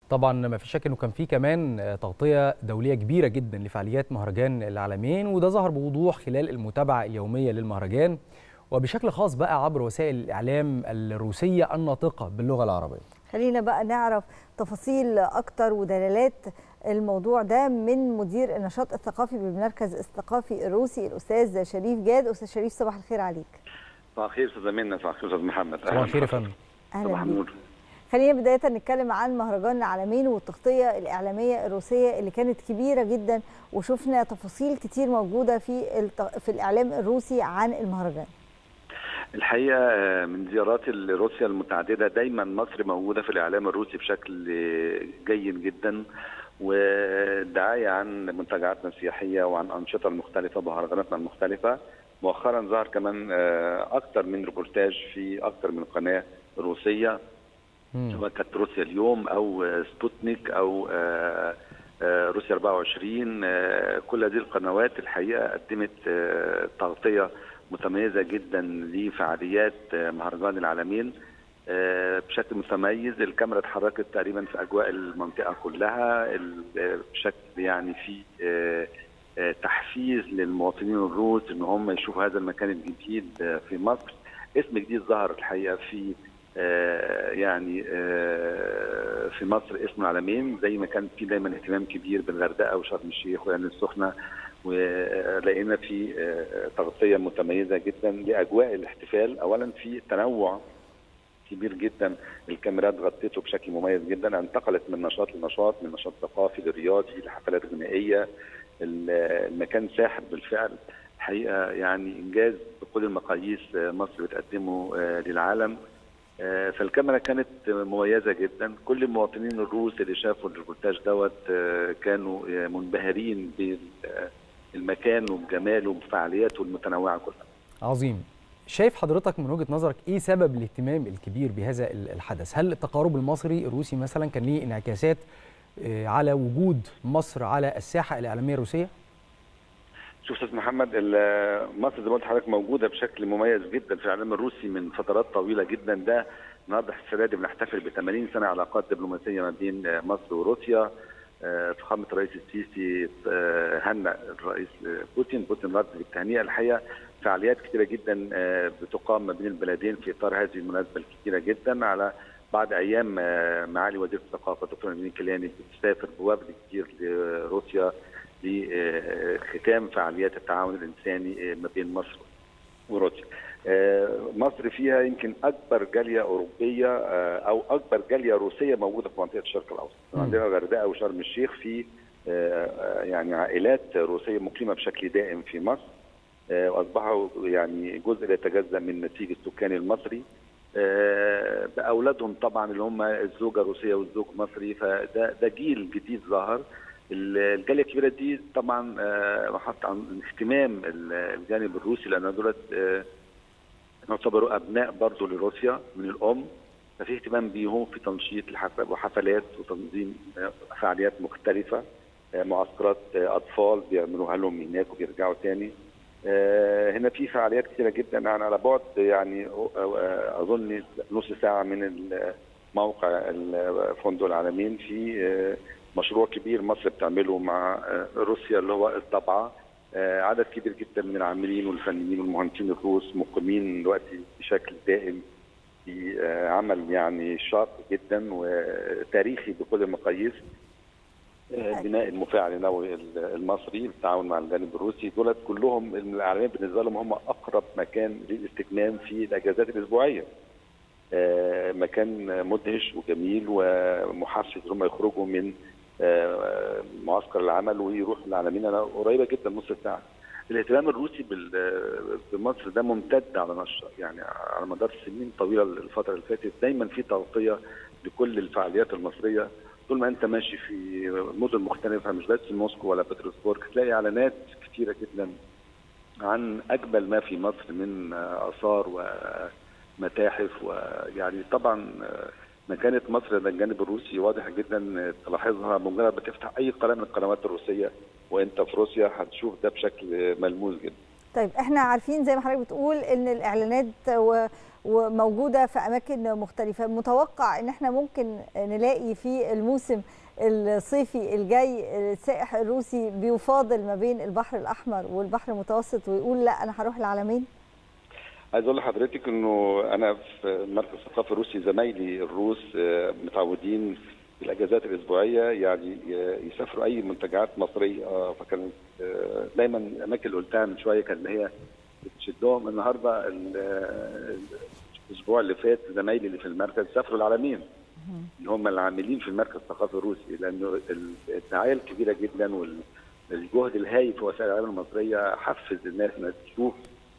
طبعا ما في شك انه كان في كمان تغطيه دوليه كبيره جدا لفعاليات مهرجان العالمين وده ظهر بوضوح خلال المتابعه اليوميه للمهرجان وبشكل خاص بقى عبر وسائل الاعلام الروسيه الناطقه باللغه العربيه. خلينا بقى نعرف تفاصيل اكتر ودلالات الموضوع ده من مدير النشاط الثقافي بالمركز الثقافي الروسي الاستاذ شريف جاد استاذ شريف صباح الخير عليك. صباح الخير استاذ منى صباح الخير استاذ محمد صباح الخير يا فندم. اهلا بيك. خلينا بدايه نتكلم عن مهرجان العالمين والتغطيه الاعلاميه الروسيه اللي كانت كبيره جدا وشفنا تفاصيل كتير موجوده في في الاعلام الروسي عن المهرجان. الحقيقه من زيارات روسيا المتعدده دايما مصر موجوده في الاعلام الروسي بشكل جيد جدا والدعايه عن منتجعاتنا السياحيه وعن انشطه المختلفه ومهرجاناتنا المختلفه مؤخرا ظهر كمان اكثر من ريبورتاج في اكثر من قناه روسيه سواء كانت روسيا اليوم او سبوتنيك او روسيا 24 كل هذه القنوات الحقيقه قدمت تغطيه متميزه جدا لفعاليات مهرجان العالمين بشكل متميز الكاميرا اتحركت تقريبا في اجواء المنطقه كلها بشكل يعني في تحفيز للمواطنين الروس ان هم يشوفوا هذا المكان الجديد في مصر اسم جديد ظهر الحقيقه في يعني في مصر اسم العالمين زي ما كان في دايما اهتمام كبير بالغردقه وشرم الشيخ والعين السخنه ولقينا في تغطيه متميزه جدا لاجواء الاحتفال اولا في تنوع كبير جدا الكاميرات غطيته بشكل مميز جدا انتقلت من نشاط لنشاط من نشاط ثقافي لرياضي لحفلات غنائيه المكان ساحر بالفعل الحقيقه يعني انجاز بكل المقاييس مصر بتقدمه للعالم فالكاميرا كانت مميزه جدا كل المواطنين الروس اللي شافوا الريبورتاج دوت كانوا منبهرين بالمكان وبجماله وبفعالياته المتنوعه كلها عظيم شايف حضرتك من وجهه نظرك ايه سبب الاهتمام الكبير بهذا الحدث هل التقارب المصري الروسي مثلا كان ليه انعكاسات على وجود مصر على الساحه الاعلاميه الروسيه شوف استاذ محمد مصر زي ما قلت لحضرتك موجوده بشكل مميز جدا في الاعلام الروسي من فترات طويله جدا ده النهارده السنه دي بنحتفل ب 80 سنه علاقات دبلوماسيه ما بين مصر وروسيا فخامه الرئيس السيسي هنأ الرئيس بوتين بوتين رد بالتهنئه الحقيقه فعاليات كثيره جدا بتقام ما بين البلدين في اطار هذه المناسبه الكثيره جدا على بعد ايام معالي وزير الثقافه الدكتور نبيل كيلاني بتسافر بوفد كتير لروسيا لختام فعاليات التعاون الانساني ما بين مصر وروسيا. مصر فيها يمكن اكبر جاليه اوروبيه او اكبر جاليه روسيه موجوده في منطقه الشرق الاوسط. عندنا الغردقه وشرم الشيخ في يعني عائلات روسيه مقيمه بشكل دائم في مصر واصبحوا يعني جزء لا يتجزا من نسيج السكاني المصري باولادهم طبعا اللي هم الزوجه روسيه والزوج مصري فده ده جيل جديد ظهر الجاليه الكبيره دي طبعا محط عن اهتمام الجانب الروسي لان دولت يعتبروا ابناء برضه لروسيا من الام ففي اهتمام بيهم في تنشيط وحفلات وتنظيم فعاليات مختلفه معسكرات اطفال بيعملوها لهم هناك وبيرجعوا تاني هنا في فعاليات كثيره جدا يعني على بعد يعني اظن نص ساعه من موقع فندق العالمين في مشروع كبير مصر بتعمله مع روسيا اللي هو الطبعه عدد كبير جدا من العاملين والفنيين والمهندسين الروس مقيمين دلوقتي بشكل دائم في عمل يعني شاق جدا وتاريخي بكل المقاييس بناء المفاعل النووي المصري بالتعاون مع الجانب الروسي دولت كلهم العالمين بالنسبه لهم هم اقرب مكان للاستجمام في الاجازات الاسبوعيه. مكان مدهش وجميل ومحفز هم يخرجوا من معسكر العمل ويروحوا العالمين انا قريبه جدا نص ساعه. الاهتمام الروسي بمصر ده ممتد على نشر يعني على مدار سنين طويله الفتره اللي فاتت دايما في تغطيه لكل الفعاليات المصريه طول ما انت ماشي في مدن مختلفه مش بس موسكو ولا بطرسبورغ تلاقي اعلانات كثيره جدا عن اجمل ما في مصر من اثار ومتاحف ويعني طبعا مكانه مصر ده الجانب الروسي واضح جدا تلاحظها بمجرد ما تفتح اي قناه من القنوات الروسيه وانت في روسيا هتشوف ده بشكل ملموس جدا. طيب احنا عارفين زي ما حضرتك بتقول ان الاعلانات و... وموجوده في اماكن مختلفه متوقع ان احنا ممكن نلاقي في الموسم الصيفي الجاي السائح الروسي بيفاضل ما بين البحر الاحمر والبحر المتوسط ويقول لا انا هروح العلمين عايز اقول لحضرتك انه انا في مركز الثقافه الروسي زمايلي الروس متعودين في الاجازات الاسبوعيه يعني يسافروا اي منتجعات مصريه فكانت دايما الاماكن اللي قلتها من شويه كان هي بتشدهم النهارده الاسبوع اللي فات زمايلي اللي في المركز سافروا العالمين اللي هم العاملين في المركز الثقافي الروسي لانه الدعايه الكبيره جدا والجهد الهائل في وسائل الاعلام المصريه حفز الناس انها تشوف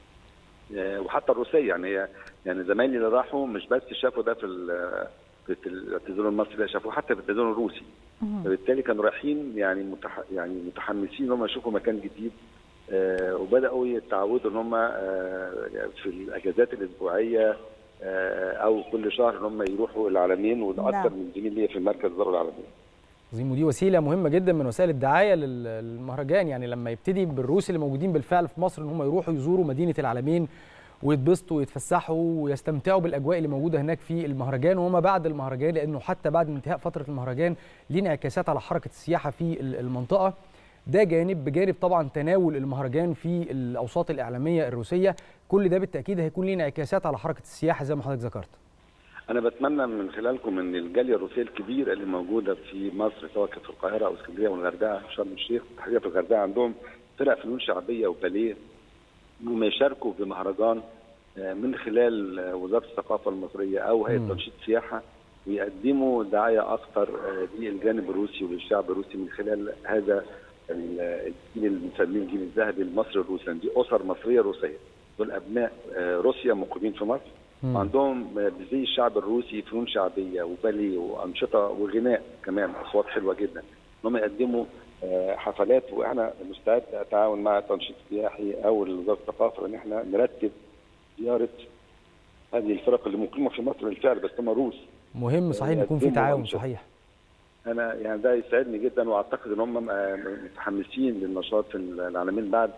وحتى الروسيه يعني هي يعني زمايلي اللي راحوا مش بس شافوا ده في في التلفزيون المصري شافوه حتى في التلفزيون الروسي فبالتالي كانوا رايحين يعني متح يعني متحمسين ان هم يشوفوا مكان جديد آه وبداوا يتعودوا ان هم آه في الاجازات الاسبوعيه آه او كل شهر ان هم يروحوا العالمين وده اكثر من زميل ليا في المركز زاروا العالمين عظيم ودي وسيله مهمه جدا من وسائل الدعايه للمهرجان يعني لما يبتدي بالروس اللي موجودين بالفعل في مصر ان هم يروحوا يزوروا مدينه العالمين ويتبسطوا ويتفسحوا ويستمتعوا بالاجواء اللي موجوده هناك في المهرجان وما بعد المهرجان لانه حتى بعد انتهاء فتره المهرجان ليه انعكاسات على حركه السياحه في المنطقه ده جانب بجانب طبعا تناول المهرجان في الاوساط الاعلاميه الروسيه كل ده بالتاكيد هيكون ليه انعكاسات على حركه السياحه زي ما حضرتك ذكرت انا بتمنى من خلالكم ان الجاليه الروسيه الكبيره اللي موجوده في مصر سواء كانت في القاهره او اسكندريه والغردقه شرم الشيخ تحديدا في الغردقه عندهم فرق فنون شعبيه وباليه انهم يشاركوا بمهرجان من خلال وزاره الثقافه المصريه او هيئه تنشيط السياحه ويقدموا دعايه اكثر للجانب الروسي وللشعب الروسي من خلال هذا الجيل اللي بنسميه الجيل الذهبي المصري الروسي دي اسر مصريه روسيه دول ابناء روسيا مقيمين في مصر وعندهم زي الشعب الروسي فنون شعبيه وبالي وانشطه وغناء كمان اصوات حلوه جدا انهم يقدموا حفلات واحنا مستعد اتعاون مع التنشيط السياحي او وزاره الثقافه ان احنا نرتب زياره هذه الفرق اللي مقيمه في مصر بالفعل بس هم روس مهم صحيح يكون في تعاون صحيح انا يعني ده يسعدني جدا واعتقد ان هم متحمسين للنشاط في العالمين بعد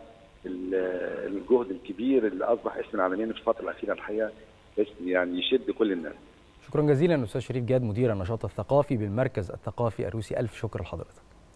الجهد الكبير اللي اصبح اسم العالمين في الفتره الاخيره الحقيقه اسم يعني يشد كل الناس شكرا جزيلا استاذ شريف جاد مدير النشاط الثقافي بالمركز الثقافي الروسي الف شكر لحضرتك